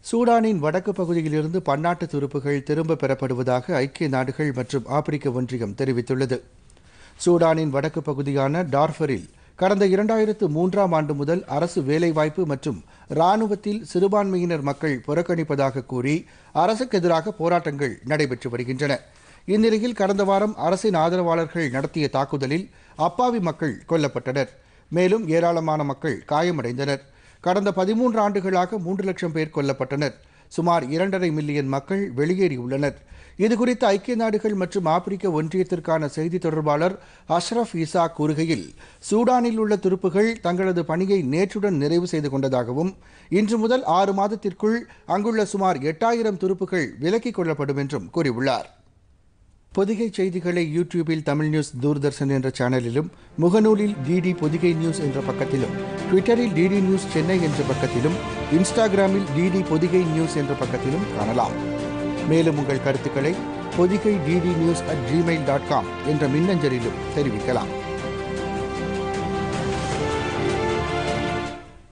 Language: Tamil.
சூடானின் வடக்கு பகுதியிலிருந்து பன்னாட்டு துருப்புகள் திரும்பப் பெறப்படுவதாக ஐக்கிய நாடுகள் மற்றும் ஆப்பிரிக்க ஒன்றியம் தெரிவித்துள்ளது சூடானின் வடக்கு பகுதியான டார்ஃபரில் கடந்த இரண்டாயிரத்து மூன்றாம் ஆண்டு முதல் அரசு வேலைவாய்ப்பு மற்றும் ராணுவத்தில் சிறுபான்மையினர் மக்கள் புறக்கணிப்பதாக கூறி அரசுக்கு எதிராக போராட்டங்கள் நடைபெற்று வருகின்றன இந்நிலையில் கடந்த வாரம் அரசின் ஆதரவாளர்கள் நடத்திய தாக்குதலில் அப்பாவி மக்கள் கொல்லப்பட்டனர் மேலும் ஏராளமான மக்கள் காயமடைந்தனர் கடந்த பதிமூன்று ஆண்டுகளாக மூன்று லட்சம் பேர் கொல்லப்பட்டனர் சுமார் இரண்டரை மில்லியன் மக்கள் வெளியேறியுள்ளனர் இதுகுறித்து ஐக்கிய நாடுகள் மற்றும் ஆப்பிரிக்க ஒன்றியத்திற்கான செய்தி தொடர்பாளர் அஷ்ரஃப் இசா கூறுகையில் சூடானில் உள்ள துருப்புகள் தங்களது பணியை நேற்றுடன் நிறைவு செய்து கொண்டதாகவும் இன்று முதல் ஆறு மாதத்திற்குள் அங்குள்ள சுமார் எட்டாயிரம் துருப்புகள் விலக்கிக் கொள்ளப்படும் என்றும் கூறியுள்ளார் பொதிகை செய்திகளை யூடியூபில் தமிழ் நியூஸ் தூர்தர்ஷன் என்ற சேனலிலும் முகநூலில் டிடி பொதிகை நியூஸ் என்ற பக்கத்திலும் ட்விட்டரில் டிடி நியூஸ் சென்னை என்ற பக்கத்திலும் இன்ஸ்டாகிராமில் டிடி பொதிகை நியூஸ் என்ற பக்கத்திலும் காணலாம் மேலும் உங்கள் கருத்துக்களை Podhigai DD news at Gmail dot com என்ற மின்னஞ்சலிலும் தெரிவிக்கலாம்